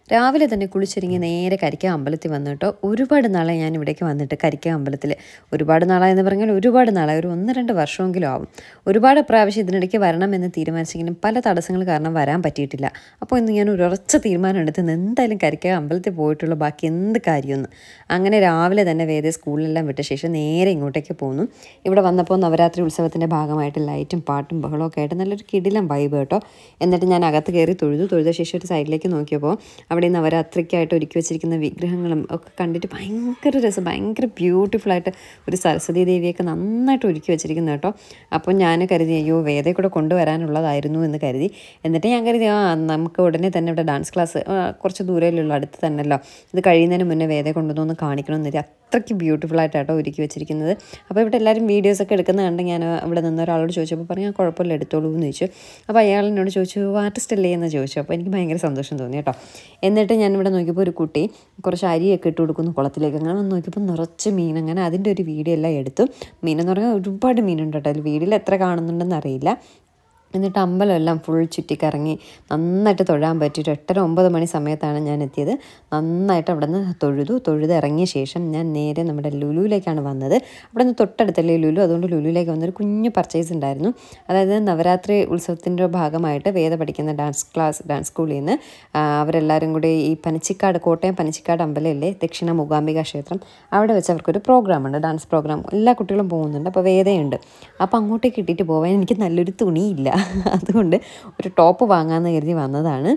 രാവിലെ തന്നെ കുളിച്ചൊരുങ്ങി നേരെ കരിക്ക അമ്പലത്തിൽ വന്നു കേട്ടോ ഒരുപാട് നാളെ ഞാൻ ഇവിടേക്ക് വന്നിട്ട് കരിക്ക അമ്പലത്തിൽ ഒരുപാട് നാളായെന്ന് പറഞ്ഞാൽ ഒരുപാട് നാളായി ഒരു ഒന്ന് രണ്ട് വർഷമെങ്കിലും ആവും ഒരുപാട് പ്രാവശ്യം ഇതിനിടയ്ക്ക് വരണമെന്ന് തീരുമാനിച്ചെങ്കിലും പല തടസ്സങ്ങൾ കാരണം വരാൻ പറ്റിയിട്ടില്ല അപ്പോൾ ഇന്ന് ഞാൻ ഒരു ഉറച്ച തീരുമാനം എടുത്ത് ഇന്ന് എന്തായാലും കരിക്ക അമ്പലത്തിൽ പോയിട്ടുള്ള ബാക്കി എന്ത് കാര്യമൊന്നും അങ്ങനെ രാവിലെ തന്നെ വേദ സ്കൂളിലെല്ലാം വിട്ട ശേഷം നേരെ ഇങ്ങോട്ടേക്ക് പോന്നു ഇവിടെ വന്നപ്പോൾ നവരാത്രി ഉത്സവത്തിൻ്റെ ഭാഗമായിട്ട് ലൈറ്റും പാട്ടും ബഹളവും ഒക്കെ ആയിട്ട് നല്ലൊരു കിടിലം വൈബ് കേട്ടോ എന്നിട്ട് ഞാൻ അകത്ത് കയറി തൊഴുതു തൊഴുത ശേഷം ഒരു സൈഡിലേക്ക് നോക്കിയപ്പോൾ അവിടെ ഈ നവരാത്രിക്കായിട്ട് ഒരുക്കി വെച്ചിരിക്കുന്ന വിഗ്രഹങ്ങളും ഒക്കെ കണ്ടിട്ട് ഭയങ്കര രസം ഭയങ്കര ബ്യൂട്ടിഫുൾ ആയിട്ട് ഒരു സരസ്വതി ദേവിയൊക്കെ നന്നായിട്ട് ഒരുക്കി വെച്ചിരിക്കുന്നു കേട്ടോ അപ്പോൾ ഞാൻ കരുതി അയ്യോ വേദയെ കൂടെ കൊണ്ടുവരാനുള്ളതായിരുന്നു എന്ന് കരുതി എന്നിട്ട് ഞാൻ കരുതി ആ നമുക്ക് ഉടനെ തന്നെ ഇവിടെ ഡാൻസ് ക്ലാസ് കുറച്ച് ദൂരയിലുള്ള അടുത്ത് തന്നെയല്ലോ ഇത് കഴിയുന്നതിന് മുന്നേ വേദയെ കൊണ്ടുവന്നൊന്ന് കാണിക്കണമെന്നില്ല അത്രയ്ക്ക് ബ്യൂട്ടിഫുൾ ആയിട്ടാട്ടോ ഒരുക്കി വെച്ചിരിക്കുന്നത് അപ്പോൾ ഇവിടെ എല്ലാവരും വീഡിയോസൊക്കെ എടുക്കുന്ന കണ്ട് ഞാൻ ഇവിടെ നിന്ന് ഒരാളോട് ചോദിച്ചപ്പോൾ പറഞ്ഞു കുഴപ്പമില്ല എടുത്തോളൂ എന്ന് ചോദിച്ചു അപ്പോൾ അയാൾ എന്നോട് ചോദിച്ചു ആർട്ടിസ്റ്റ് അല്ലേ എന്ന് ചോദിച്ചു അപ്പോൾ എനിക്ക് ഭയങ്കര സന്തോഷം തോന്നി കേട്ടോ എന്നിട്ട് ഞാൻ ഇവിടെ നോക്കിയപ്പോൾ ഒരു കുട്ടി കുറച്ച് അരിയൊക്കെ ഇട്ട് കൊടുക്കുന്നു കുളത്തിലേക്ക് അങ്ങനെ വന്ന് നോക്കിയപ്പോൾ നിറച്ച് മീൻ അങ്ങനെ അതിൻ്റെ ഒരു വീഡിയോ എല്ലാം എടുത്തു മീനെന്ന് പറഞ്ഞാൽ ഒരുപാട് മീനുണ്ട് കേട്ടോ അതിൽ വീഡിയോയിൽ എത്ര കാണുന്നുണ്ടെന്ന് അറിയില്ല എന്നിട്ട് അമ്പലമെല്ലാം ഫുൾ ചുറ്റിക്കറങ്ങി നന്നായിട്ട് തൊഴാൻ പറ്റിയിട്ട് എട്ടര ഒമ്പത് മണി സമയത്താണ് ഞാൻ എത്തിയത് നന്നായിട്ട് അവിടെ നിന്ന് തൊഴുതു തൊഴുത് ഇറങ്ങിയ ശേഷം ഞാൻ നേരെ നമ്മുടെ ലുലുവിലേക്കാണ് വന്നത് അവിടെ നിന്ന് തൊട്ടടുത്തല്ലേ ലുലു അതുകൊണ്ട് ലുലുവിലേക്ക് വന്നൊരു കുഞ്ഞു പർച്ചേസ് ഉണ്ടായിരുന്നു അതായത് നവരാത്രി ഉത്സവത്തിൻ്റെ ഭാഗമായിട്ട് വേദ പഠിക്കുന്ന ഡാൻസ് ക്ലാസ് ഡാൻസ് സ്കൂളിൽ നിന്ന് അവരെല്ലാവരും കൂടി ഈ പനച്ചിക്കാട് കോട്ടയം പനച്ചിക്കാട് അമ്പലമില്ലേ ദക്ഷിണ മൂകാംബിക ക്ഷേത്രം അവിടെ വെച്ച് അവർക്കൊരു പ്രോഗ്രാം ഉണ്ട് ഡാൻസ് പ്രോഗ്രാം എല്ലാ കുട്ടികളും പോകുന്നുണ്ട് അപ്പോൾ വേദയുണ്ട് അപ്പോൾ അങ്ങോട്ടേക്ക് ഇട്ടിട്ട് പോകാൻ എനിക്ക് നല്ലൊരു തുണിയില്ല അതുകൊണ്ട് ഒരു ടോപ്പ് വാങ്ങാമെന്ന് കരുതി വന്നതാണ്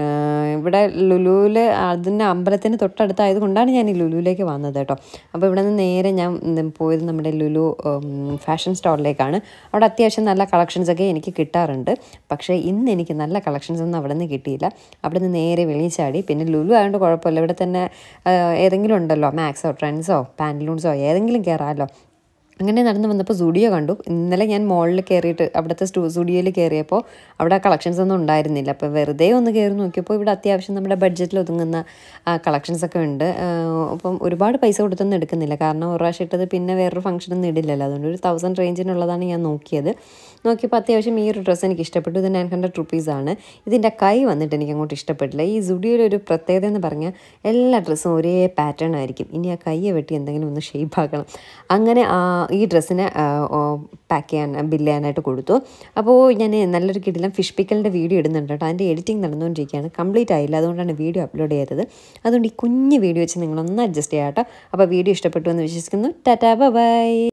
ഇവിടെ ലുലുവിൽ അതിൻ്റെ അമ്പലത്തിന് തൊട്ടടുത്തായത് കൊണ്ടാണ് ഞാൻ ഈ ലുലുവിലേക്ക് വന്നത് കേട്ടോ അപ്പോൾ ഇവിടെ നിന്ന് നേരെ ഞാൻ പോയത് നമ്മുടെ ലുലു ഫാഷൻ സ്റ്റോറിലേക്കാണ് അവിടെ അത്യാവശ്യം നല്ല കളക്ഷൻസൊക്കെ എനിക്ക് കിട്ടാറുണ്ട് പക്ഷേ ഇന്ന് എനിക്ക് നല്ല കളക്ഷൻസ് ഒന്നും അവിടെ നിന്ന് കിട്ടിയില്ല അവിടെ നിന്ന് നേരെ വെളിച്ചാടി പിന്നെ ലുലു ആയതുകൊണ്ട് കുഴപ്പമില്ല ഇവിടെ തന്നെ ഏതെങ്കിലും ഉണ്ടല്ലോ മാക്സോ ട്രെൻഡ്സോ പാൻറ്റലൂൺസോ ഏതെങ്കിലും കയറാമല്ലോ അങ്ങനെ നടന്ന് വന്നപ്പോൾ സുഡിയോ കണ്ടു ഇന്നലെ ഞാൻ മോളിൽ കയറിയിട്ട് അവിടുത്തെ സ്റ്റൂ സ്റ്റുഡിയോയിൽ കയറിയപ്പോൾ അവിടെ കളക്ഷൻസ് ഒന്നും ഉണ്ടായിരുന്നില്ല അപ്പോൾ വെറുതെ ഒന്ന് കയറി നോക്കിയപ്പോൾ ഇവിടെ അത്യാവശ്യം നമ്മുടെ ബഡ്ജറ്റിൽ ഒതുങ്ങുന്ന കളക്ഷൻസ് ഒക്കെ ഉണ്ട് അപ്പം ഒരുപാട് പൈസ കൊടുത്തൊന്നും എടുക്കുന്നില്ല കാരണം ഒരു പ്രാവശ്യം ഇട്ടത് പിന്നെ വേറൊരു ഫംഗ്ഷനൊന്നും ഇടില്ലല്ലോ അതുകൊണ്ട് ഒരു തൗസൻഡ് റേഞ്ചിനുള്ളതാണ് ഞാൻ നോക്കിയത് നോക്കിയപ്പോൾ അത്യാവശ്യം ഈ ഒരു ഡ്രസ്സ് എനിക്ക് ഇഷ്ടപ്പെട്ടു ഇത് നയൻ ഹൺഡ്രഡ് റുപ്പീസാണ് ഇതിൻ്റെ കൈ വന്നിട്ട് എനിക്ക് അങ്ങോട്ട് ഇഷ്ടപ്പെട്ടില്ല ഈ സുഡിയോയിൽ ഒരു പ്രത്യേകത എന്ന് പറഞ്ഞാൽ എല്ലാ ഡ്രസ്സും ഒരേ പാറ്റേൺ ആയിരിക്കും ഇനി ആ കൈയെ വെട്ടി എന്തെങ്കിലും ഒന്ന് ഷേപ്പ് ആക്കണം അങ്ങനെ ഈ ഡ്രസ്സിനെ പാക്ക് ചെയ്യാൻ ബില്ല് ചെയ്യാനായിട്ട് കൊടുത്തു അപ്പോൾ ഞാൻ നല്ലൊരു കിടിലം ഫിഷ് പിക്കലിൻ്റെ വീഡിയോ ഇടുന്നുണ്ട് കേട്ടോ അതിൻ്റെ എഡിറ്റിംഗ് നടന്നുകൊണ്ടിരിക്കുകയാണ് കംപ്ലീറ്റ് ആയില്ല അതുകൊണ്ടാണ് വീഡിയോ അപ്ലോഡ് ചെയ്തത് അതുകൊണ്ട് ഈ കുഞ്ഞ് വീഡിയോ വെച്ച് നിങ്ങളൊന്ന് അഡ്ജസ്റ്റ് ചെയ്യാം കേട്ടോ അപ്പോൾ വീഡിയോ ഇഷ്ടപ്പെട്ടു എന്ന് വിശ്വസിക്കുന്നു ടാറ്റാ ബൈ